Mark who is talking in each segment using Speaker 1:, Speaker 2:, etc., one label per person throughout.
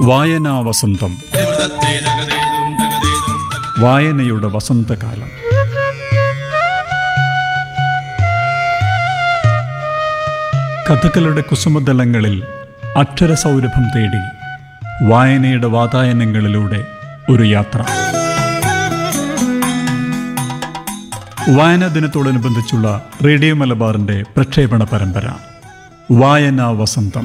Speaker 1: വായനാ വസന്തം വായനയുടെ വസന്തകാലം കഥകളുടെ കുസുമതലങ്ങളിൽ അക്ഷരസൗരഭം തേടി വായനയുടെ വാതായനങ്ങളിലൂടെ ഒരു യാത്ര വായനാ ദിനത്തോടനുബന്ധിച്ചുള്ള റേഡിയോ മലബാറിന്റെ പ്രക്ഷേപണ പരമ്പര വായനാ വസന്തം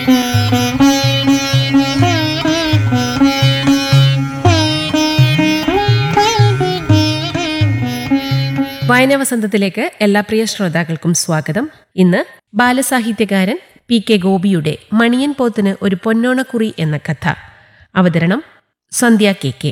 Speaker 2: വായനാ വസന്തത്തിലേക്ക് എല്ലാ പ്രിയ ശ്രോതാക്കൾക്കും സ്വാഗതം ഇന്ന് ബാലസാഹിത്യകാരൻ പി കെ ഗോപിയുടെ മണിയൻ പോത്തിന് ഒരു പൊന്നോണക്കുറി എന്ന കഥ അവതരണം സന്ധ്യ കെ കെ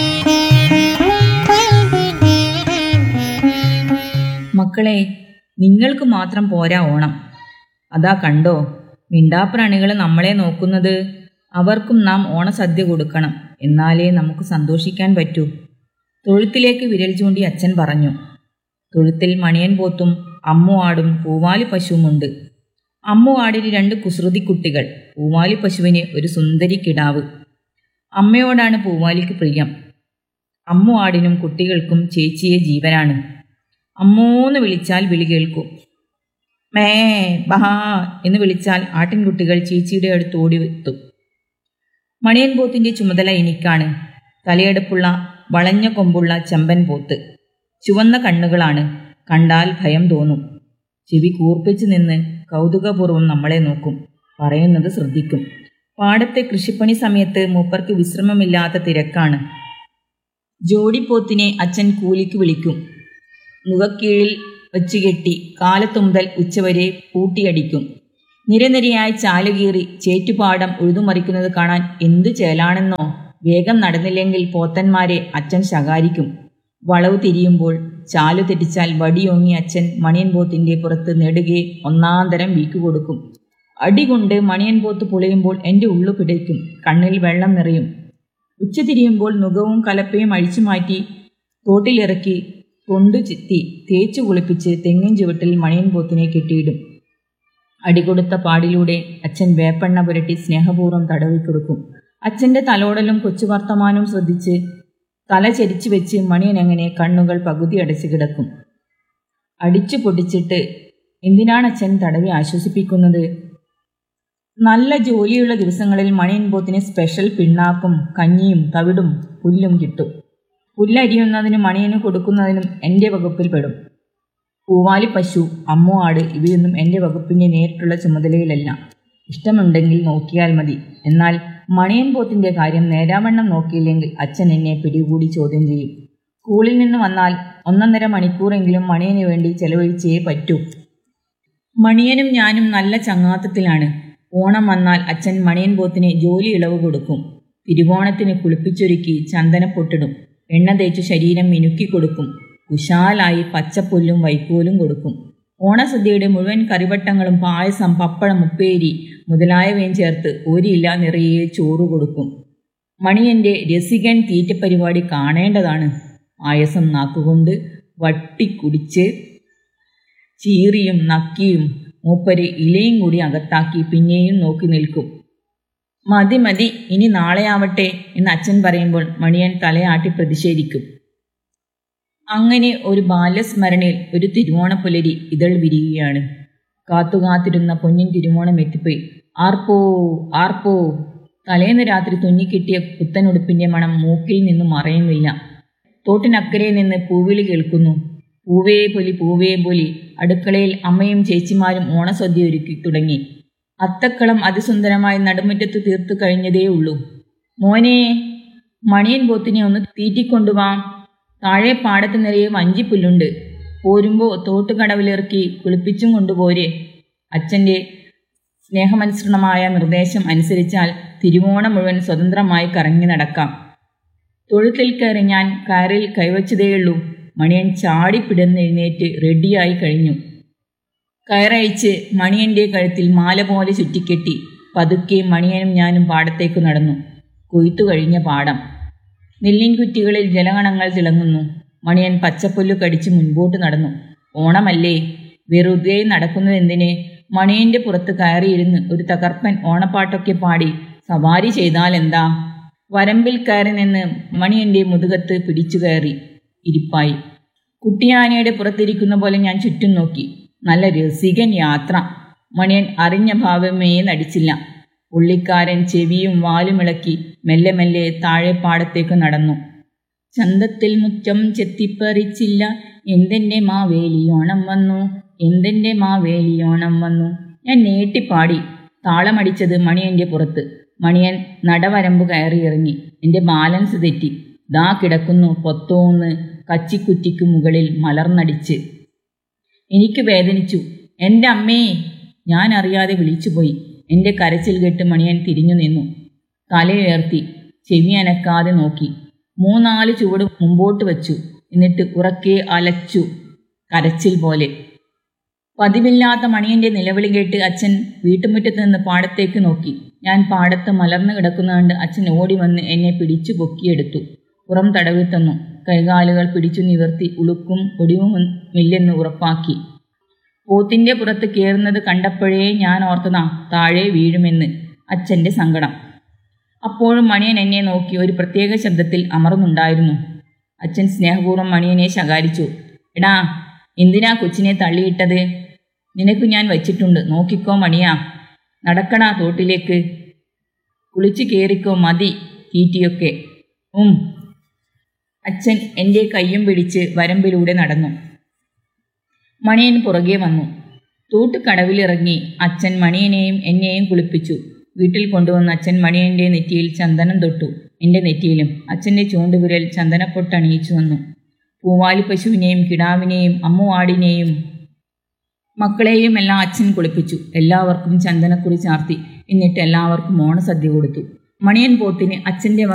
Speaker 3: മക്കളെ നിങ്ങൾക്ക് മാത്രം പോരാ ഓണം അതാ കണ്ടോ മിണ്ടാപ്രാണികൾ നമ്മളെ നോക്കുന്നത് അവർക്കും നാം ഓണസദ്യ കൊടുക്കണം എന്നാലേ നമുക്ക് സന്തോഷിക്കാൻ പറ്റൂ തൊഴുത്തിലേക്ക് വിരൽ ചൂണ്ടി അച്ഛൻ പറഞ്ഞു തൊഴുത്തിൽ മണിയൻ പോത്തും അമ്മു ആടും പൂവാലി പശുവുമുണ്ട് അമ്മു ആടിന് രണ്ട് കുസൃതി കുട്ടികൾ പൂവാലി പശുവിന് ഒരു സുന്ദരി കിടാവ് അമ്മയോടാണ് പൂവാലിക്ക് പ്രിയം അമ്മു ആടിനും കുട്ടികൾക്കും ചേച്ചിയെ ജീവനാണ് അമ്മൂന്ന് വിളിച്ചാൽ വിളി കേൾക്കും മേ ബഹാ എന്ന് വിളിച്ചാൽ ആട്ടിൻകുട്ടികൾ ചേച്ചിയുടെ അടുത്ത് ഓടി എത്തും മണിയൻ പോത്തിന്റെ ചുമതല എനിക്കാണ് തലയെടുപ്പുള്ള വളഞ്ഞ കൊമ്പുള്ള ചെമ്പൻ പോത്ത് ചുവന്ന കണ്ണുകളാണ് കണ്ടാൽ ഭയം തോന്നും ചെവി കൂർപ്പിച്ചു നിന്ന് കൗതുകപൂർവ്വം നമ്മളെ നോക്കും പറയുന്നത് ശ്രദ്ധിക്കും പാടത്തെ കൃഷിപ്പണി സമയത്ത് മൂപ്പർക്ക് വിശ്രമമില്ലാത്ത തിരക്കാണ് ജോഡിപ്പോത്തിനെ അച്ഛൻ കൂലിക്ക് വിളിക്കും മുഖക്കീഴിൽ വച്ചുകെട്ടി കാലത്തു മുതൽ ഉച്ചവരെ പൂട്ടിയടിക്കും നിരനിരയായി ചാലുകീറി ചേറ്റുപാടം ഉഴുതുമറിക്കുന്നത് കാണാൻ എന്തു ചേലാണെന്നോ വേഗം നടന്നില്ലെങ്കിൽ പോത്തന്മാരെ അച്ഛൻ ശകാരിക്കും വളവ് തിരിയുമ്പോൾ ചാലു തെറ്റിച്ചാൽ വടിയോങ്ങി അച്ഛൻ മണിയൻ പോത്തിന്റെ പുറത്ത് നെടുകെ ഒന്നാന്തരം വീക്ക് കൊടുക്കും അടികൊണ്ട് മണിയൻ പോത്ത് പൊളിയുമ്പോൾ എൻ്റെ ഉള്ളു പിടയ്ക്കും കണ്ണിൽ വെള്ളം നിറയും ഉച്ച തിരിയുമ്പോൾ നുകവും കലപ്പയും അഴിച്ചു മാറ്റി തോട്ടിലിറക്കി കൊണ്ടു ചിത്തി തേച്ചു കുളിപ്പിച്ച് തെങ്ങിൻ ചുവട്ടിൽ മണിയൻ പോത്തിനെ കെട്ടിയിടും അടികൊടുത്ത പാടിലൂടെ അച്ഛൻ വേപ്പെണ്ണ പുരട്ടി സ്നേഹപൂർവ്വം തടവി കൊടുക്കും അച്ഛന്റെ തലോടലും കൊച്ചു വർത്തമാനവും ശ്രദ്ധിച്ച് തല ചരിച്ചു വെച്ച് മണിയൻ അങ്ങനെ കണ്ണുകൾ പകുതി അടച്ചു കിടക്കും അടിച്ചു പൊടിച്ചിട്ട് എന്തിനാണ് അച്ഛൻ തടവി ആശ്വസിപ്പിക്കുന്നത് നല്ല ജോലിയുള്ള ദിവസങ്ങളിൽ മണിയൻ പോത്തിന് സ്പെഷ്യൽ പിണ്ണാക്കും കഞ്ഞിയും തവിടും പുല്ലും കിട്ടും പുല്ലരിയുന്നതിനും മണിയന് കൊടുക്കുന്നതിനും എൻ്റെ വകുപ്പിൽ പെടും പൂവാലി പശു അമ്മു ആട് ഇവയൊന്നും എൻ്റെ വകുപ്പിൻ്റെ നേരിട്ടുള്ള ചുമതലയിലല്ല ഇഷ്ടമുണ്ടെങ്കിൽ നോക്കിയാൽ മതി എന്നാൽ മണിയൻ പോത്തിൻ്റെ കാര്യം നേരാവണ്ണം നോക്കിയില്ലെങ്കിൽ അച്ഛൻ എന്നെ പിടികൂടി ചോദ്യം ചെയ്യും സ്കൂളിൽ നിന്ന് വന്നാൽ ഒന്നൊന്നര മണിക്കൂറെങ്കിലും മണിയന് വേണ്ടി ചെലവഴിച്ചേ പറ്റൂ മണിയനും ഞാനും നല്ല ചങ്ങാത്തത്തിലാണ് ഓണം വന്നാൽ അച്ഛൻ മണിയൻ പോത്തിന് ജോലി ഇളവ് കൊടുക്കും തിരുവോണത്തിന് കുളിപ്പിച്ചൊരുക്കി ചന്ദനപ്പൊട്ടിടും എണ്ണ തേച്ചു ശരീരം മിനുക്കി കൊടുക്കും കുശാലായി പച്ചപ്പുല്ലും വൈക്കോലും കൊടുക്കും ഓണസദ്യയുടെ മുഴുവൻ കറിവട്ടങ്ങളും പായസം പപ്പടം ഉപ്പേരി മുതലായവയും ചേർത്ത് ഒരില്ല നിറയെ ചോറ് കൊടുക്കും മണിയന്റെ രസികൻ തീറ്റ പരിപാടി കാണേണ്ടതാണ് പായസം നാക്കുകൊണ്ട് വട്ടിക്കുടിച്ച് ചീറിയും നക്കിയും മൂപ്പര് ഇലയും കൂടി അകത്താക്കി പിന്നെയും നോക്കി നിൽക്കും മതി മതി ഇനി നാളെയാവട്ടെ എന്ന് അച്ഛൻ പറയുമ്പോൾ മണിയൻ തലയാട്ടി പ്രതിഷേധിക്കും അങ്ങനെ ഒരു ബാല്യസ്മരണയിൽ ഒരു തിരുവോണപ്പുലരി ഇതൾ വിരിയുകയാണ് കാത്തുകാത്തിരുന്ന പൊന്നിൻ തിരുവോണം എത്തിപ്പോയി ആർപ്പോ ആർപ്പോ തലേന്ന് രാത്രി തുന്നിക്കിട്ടിയ പുത്തനുടുപ്പിന്റെ മണം മൂക്കിൽ നിന്നും മറയുന്നില്ല തോട്ടിനക്കരെ നിന്ന് പൂവിളി കേൾക്കുന്നു പൂവേ പൊലി പൂവേ പൊലി അടുക്കളയിൽ അമ്മയും ചേച്ചിമാരും ഓണസദ്യ ഒരുക്കി തുടങ്ങി അത്തക്കളം അതിസുന്ദരമായി നടുമുറ്റത്ത് തീർത്തു കഴിഞ്ഞതേ ഉള്ളൂ മോനെ മണിയൻ പോത്തിനെ ഒന്ന് തീറ്റിക്കൊണ്ടുവാ താഴെ പാടത്ത് നിറയെ വഞ്ചിപ്പുല്ലുണ്ട് പോരുമ്പോൾ തോട്ടുകടവിലിറക്കി കുളിപ്പിച്ചും കൊണ്ടുപോരെ അച്ഛൻ്റെ സ്നേഹമനുസൃണമായ നിർദ്ദേശം അനുസരിച്ചാൽ തിരുവോണം മുഴുവൻ സ്വതന്ത്രമായി കറങ്ങി നടക്കാം തൊഴുത്തിൽ കയറി ഞാൻ കയറിൽ കൈവച്ചതേയുള്ളൂ മണിയൻ ചാടിപ്പിടന്നെഴുന്നേറ്റ് റെഡിയായി കഴിഞ്ഞു കയറയച്ച് മണിയന്റെ കഴുത്തിൽ മാല പോലെ ചുറ്റിക്കെട്ടി പതുക്കെ മണിയനും ഞാനും പാടത്തേക്ക് നടന്നു കൊയ്ത്തു കഴിഞ്ഞ പാടം നെല്ലിൻ കുറ്റികളിൽ ജലഗണങ്ങൾ തിളങ്ങുന്നു മണിയൻ പച്ചപ്പുല്ലു കടിച്ച് മുൻപോട്ട് നടന്നു ഓണമല്ലേ വെറുതെ നടക്കുന്നതെന്തിന് മണിയന്റെ പുറത്ത് കയറിയിരുന്ന് ഒരു തകർപ്പൻ ഓണപ്പാട്ടൊക്കെ പാടി സവാരി ചെയ്താൽ എന്താ വരമ്പിൽ കയറി നിന്ന് മണിയന്റെ മുതുകത്ത് പിടിച്ചു കയറി ഇരിപ്പായി കുട്ടിയാനയുടെ പുറത്തിരിക്കുന്ന പോലെ ഞാൻ ചുറ്റും നോക്കി നല്ല രസികൻ യാത്ര മണിയൻ അറിഞ്ഞ ഭാവമേ നടിച്ചില്ല പുള്ളിക്കാരൻ ചെവിയും വാലുമിളക്കി മെല്ലെ മെല്ലെ താഴെ പാടത്തേക്ക് നടന്നു ചന്തത്തിൽ മുറ്റം ചെത്തിപ്പറിച്ചില്ല എന്തെന്റെ മാവേലിയോണം വന്നു എന്തെന്റെ മാവേലിയോണം വന്നു ഞാൻ നീട്ടിപ്പാടി താളമടിച്ചത് മണിയന്റെ പുറത്ത് മണിയൻ നടവരമ്പ് കയറി ഇറങ്ങി എന്റെ ബാലൻസ് തെറ്റി ദാ കിടക്കുന്നു പൊത്തോന്ന് കച്ചിക്കുറ്റിക്ക് മുകളിൽ മലർന്നടിച്ച് എനിക്ക് വേദനിച്ചു എൻ്റെ അമ്മേ ഞാൻ അറിയാതെ വിളിച്ചുപോയി എൻ്റെ കരച്ചിൽ കേട്ട് മണിയൻ തിരിഞ്ഞു നിന്നു തലയുയർത്തി ചെവി അനക്കാതെ നോക്കി മൂന്നാല് ചുവട് മുമ്പോട്ട് വച്ചു എന്നിട്ട് ഉറക്കെ അലച്ചു കരച്ചിൽ പോലെ പതിവില്ലാത്ത മണിയന്റെ നിലവിളി കേട്ട് അച്ഛൻ വീട്ടുമുറ്റത്ത് നിന്ന് പാടത്തേക്ക് നോക്കി ഞാൻ പാടത്ത് മലർന്നു കിടക്കുന്ന കണ്ട് അച്ഛൻ ഓടി വന്ന് എന്നെ പിടിച്ചു പൊക്കിയെടുത്തു പുറം തടവി തന്നു കൈകാലുകൾ പിടിച്ചു നിവർത്തി ഉളുക്കും ഒടിവും ഇല്ലെന്ന് ഉറപ്പാക്കി പോത്തിന്റെ പുറത്ത് കയറുന്നത് കണ്ടപ്പോഴേ ഞാൻ ഓർത്തതാ താഴെ വീഴുമെന്ന് അച്ഛന്റെ സങ്കടം അപ്പോഴും മണിയൻ എന്നെ നോക്കി ഒരു പ്രത്യേക ശബ്ദത്തിൽ അമർന്നുണ്ടായിരുന്നു അച്ഛൻ സ്നേഹപൂർവ്വം മണിയനെ ശകാരിച്ചു എടാ എന്തിനാ കൊച്ചിനെ തള്ളിയിട്ടത് നിനക്ക് ഞാൻ വച്ചിട്ടുണ്ട് നോക്കിക്കോ മണിയാ നടക്കടാ തോട്ടിലേക്ക് കുളിച്ചു കയറിക്കോ മതി തീറ്റിയൊക്കെ ഉം അച്ഛൻ എൻ്റെ കയ്യും പിടിച്ച് വരമ്പിലൂടെ നടന്നു മണിയൻ പുറകെ വന്നു തൂട്ടുകടവിലിറങ്ങി അച്ഛൻ മണിയനെയും എന്നെയും കുളിപ്പിച്ചു വീട്ടിൽ കൊണ്ടുവന്ന അച്ഛൻ മണിയന്റെ നെറ്റിയിൽ ചന്ദനം തൊട്ടു എൻ്റെ നെറ്റിയിലും അച്ഛൻ്റെ ചൂണ്ടുവിരൽ ചന്ദനപ്പൊട്ടണിയിച്ചു വന്നു പൂവാലി പശുവിനെയും കിടാവിനെയും അമ്മുവാടിനെയും മക്കളെയും എല്ലാം അച്ഛൻ കുളിപ്പിച്ചു എല്ലാവർക്കും ചന്ദനക്കുറി ചാർത്തി എന്നിട്ട് എല്ലാവർക്കും ഓണസദ്യ കൊടുത്തു മണിയൻ പോത്തിന് അച്ഛൻ്റെ